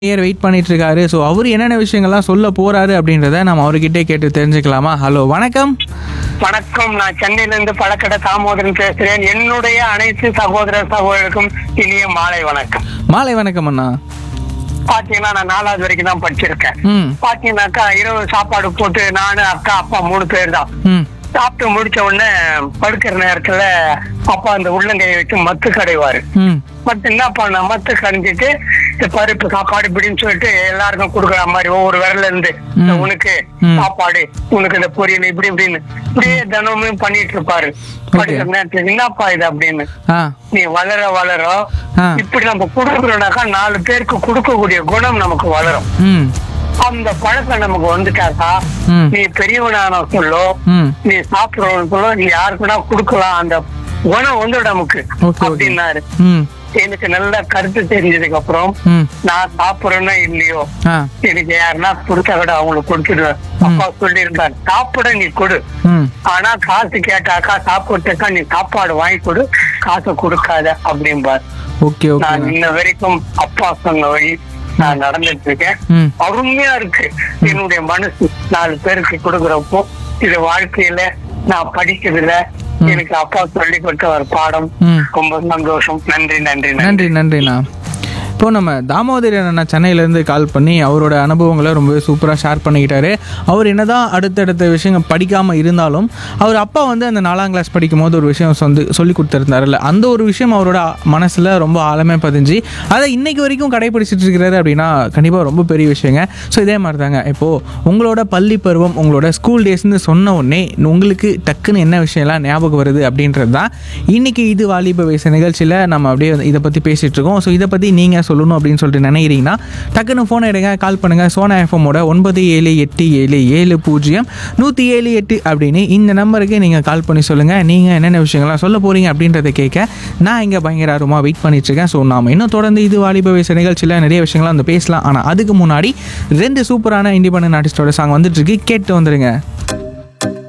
நேயர் வெயிட் பண்ணிட்டு இருக்காரு ஸோ அவர் என்னென்ன விஷயங்கள்லாம் சொல்ல போறாரு அப்படின்றத நம்ம அவர்கிட்டே கேட்டு தெரிஞ்சுக்கலாமா ஹலோ வணக்கம் வணக்கம் நான் சென்னையில இருந்து பழக்கடை தாமோதரன் பேசுறேன் என்னுடைய அனைத்து சகோதர சகோதரருக்கும் இனிய மாலை வணக்கம் மாலை வணக்கம் அண்ணா பாத்தீங்கன்னா நான் நாலாவது வரைக்கும் தான் படிச்சிருக்கேன் ம் பாத்தீங்கன்னாக்கா இரவு சாப்பாடு போட்டு நானு அக்கா அப்பா மூணு பேர் தான் ம் சாப்பிட்டு முடிச்ச உடனே படுக்கிற நேரத்துல அப்பா அந்த உள்ளங்கையை வச்சு மத்து கடைவாரு ம் மத்து என்ன பண்ண மத்து கடைஞ்சிட்டு இந்த பருப்பு சாப்பாடு இப்படின்னு சொல்லிட்டு எல்லாருக்கும் கொடுக்குற மாதிரி ஒவ்வொரு விரல்ல இருந்து இந்த ம். உனக்கு ம். சாப்பாடு உனக்கு இந்த பொரியல் இப்படி இப்படின்னு இப்படியே தினமும் பண்ணிட்டு இருப்பாரு படிக்கிற நேரத்துல என்னப்பா இது அப்படின்னு ஆ நீ வளர வளர ஆ. இப்படி நம்ம கொடுக்குறோம்னாக்கா நாலு பேருக்கு கொடுக்கக்கூடிய குணம் நமக்கு வளரும் ம் அந்த பழக்கம் நமக்கு வந்துட்டாக்கா ம். நீ பெரியவனான சொல்லோ ம் நீ சாப்பிடுறவன் சொல்லோ நீ யாருக்குன்னா கொடுக்கலாம் அந்த குணம் வந்து நமக்கு ஓகே ஓகே அப்படின்னாரு ம் எனக்கு நல்ல கருத்து தெரிஞ்சதுக்கு அப்புறம் ம் நான் சாப்பிடுறேன்னா இல்லையோ ஆ எனக்கு யாருன்னா கொடுத்தா கூட அவங்களுக்கு கொடுத்துடுவேன் அப்பா சொல்லியிருக்காரு சாப்பிட நீ கொடு ம் ஆனா காசு கேட்டாக்கா சாப்பிட்டுக்கா நீ சாப்பாடு வாங்கி கொடு காசை கொடுக்காத அப்படிம்பார் ஓகே ஓகே நான் இன்ன வரைக்கும் அப்பா சொன்ன வழி நான் நடந்துட்டு இருக்கேன் ம் அருமையா இருக்கு என்னுடைய மனசு நாலு பேருக்கு கொடுக்குறப்போ இது வாழ்க்கையில நான் படிக்கிறதுல எனக்கு அப்பா சொல்லி கொடுத்த ஒரு பாடம் ம் ரொம்ப சந்தோஷம் நன்றி நன்றி நன்றி நன்றி நன்றிண்ணா இப்போ நம்ம தாமோதரன் அண்ணா சென்னையிலேருந்து கால் பண்ணி அவரோட அனுபவங்களை ரொம்பவே சூப்பராக ஷேர் பண்ணிக்கிட்டாரு அவர் என்னதான் அடுத்தடுத்த விஷயங்கள் படிக்காமல் இருந்தாலும் அவர் அப்பா வந்து அந்த நாலாம் கிளாஸ் படிக்கும் போது ஒரு விஷயம் வந்து சொல்லி கொடுத்துருந்தாருல்ல அந்த ஒரு விஷயம் அவரோட மனசில் ரொம்ப ஆழமே பதிஞ்சு அதை இன்னைக்கு வரைக்கும் கடைபிடிச்சிட்டு இருக்கிறாரு அப்படின்னா கண்டிப்பாக ரொம்ப பெரிய விஷயங்க ஸோ இதே மாதிரி தாங்க இப்போது உங்களோட பள்ளி பருவம் உங்களோட ஸ்கூல் டேஸ்னு சொன்ன உடனே உங்களுக்கு டக்குன்னு என்ன விஷயம்லாம் ஞாபகம் வருது அப்படின்றது தான் இன்னைக்கு இது வாலிப வயசு நிகழ்ச்சியில் நம்ம அப்படியே வந்து இதை பற்றி பேசிகிட்டு இருக்கோம் ஸோ இதை பற்றி நீங்கள் சொல்லணும் அப்படின்னு சொல்லிட்டு நினைக்கிறீங்கன்னா டக்குன்னு ஃபோன் எடுங்க கால் பண்ணுங்கள் சோனா எஃப்எம்மோட ஒன்பது ஏழு எட்டு ஏழு ஏழு பூஜ்ஜியம் நூற்றி ஏழு எட்டு அப்படின்னு இந்த நம்பருக்கு நீங்கள் கால் பண்ணி சொல்லுங்கள் நீங்கள் என்னென்ன விஷயங்கள்லாம் சொல்ல போகிறீங்க அப்படின்றத கேட்க நான் இங்கே பயங்கர ஆர்வமாக வெயிட் பண்ணிட்டுருக்கேன் ஸோ நாம இன்னும் தொடர்ந்து இது வாலிப வயசு நிகழ்ச்சியில் நிறைய விஷயங்கள்லாம் வந்து பேசலாம் ஆனால் அதுக்கு முன்னாடி ரெண்டு சூப்பரான இண்டிபெண்டன்ட் ஆர்டிஸ்டோட சாங் வந்துட்டு இருக்கு கேட்டு வந்துடுங்க